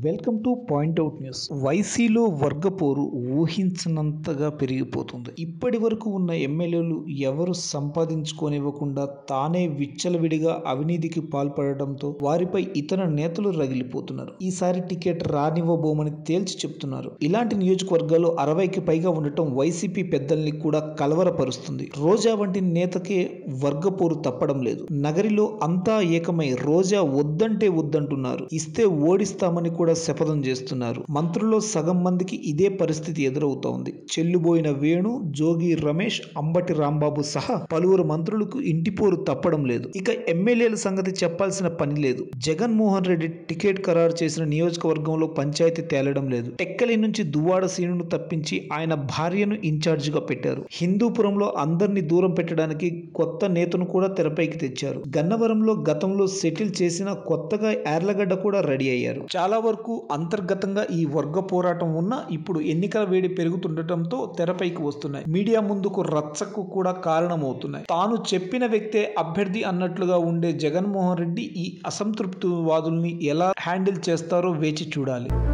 welcome to point out news వైసీలో వర్గపోరు ఊహించనంతగా పెరిగిపోతుంది ఇప్పటి వరకు ఉన్న ఎమ్మెల్యేలు ఎవరు సంపాదించుకోనివ్వకుండా తానే విచ్చలవిడిగా అవినీతికి పాల్పడడంతో వారిపై ఇతర నేతలు రగిలిపోతున్నారు ఈసారి టికెట్ రానివ్వబోమని తేల్చి చెప్తున్నారు ఇలాంటి నియోజకవర్గాలు అరవైకి పైగా ఉండటం వైసీపీ పెద్దల్ని కూడా కలవరపరుస్తుంది రోజా వంటి నేతకే వర్గపోరు తప్పడం లేదు నగరిలో అంతా ఏకమై రోజా వద్దంటే వద్దంటున్నారు ఇస్తే ఓడిస్తామని కూడా శపథం చేస్తున్నారు మంత్రుల్లో సగం మందికి ఇదే పరిస్థితి ఎదురవుతోంది చెల్లుబోయిన వేణు జోగి రమేష్ అంబటి రాంబాబు సహా పలువురు మంత్రులకు ఇంటిపోరు తప్పడం లేదు ఇక ఎమ్మెల్యేల సంగతి చెప్పాల్సిన పని లేదు జగన్మోహన్ రెడ్డి టికెట్ ఖరారు చేసిన నియోజకవర్గంలో పంచాయతీ తేలడం లేదు టెక్కలి నుంచి దువ్వాడ సీనును తప్పించి ఆయన భార్యను ఇన్ఛార్జిగా పెట్టారు హిందూపురంలో అందరినీ దూరం పెట్టడానికి కొత్త నేతను కూడా తెరపైకి తెచ్చారు గన్నవరంలో గతంలో సెటిల్ చేసిన కొత్తగా యార్లగడ్డ కూడా రెడీ అయ్యారు చాలా వరకు అంతర్గతంగా ఈ వర్గ పోరాటం ఉన్న ఇప్పుడు ఎన్నికల వేడి పెరుగుతుండటంతో తెరపైకి వస్తున్నాయి మీడియా ముందుకు రచ్చకు కూడా కారణమవుతున్నాయి తాను చెప్పిన వ్యక్తే అభ్యర్థి అన్నట్లుగా ఉండే జగన్మోహన్ రెడ్డి ఈ అసంతృప్తి వాదుల్ని ఎలా హ్యాండిల్ చేస్తారో వేచి చూడాలి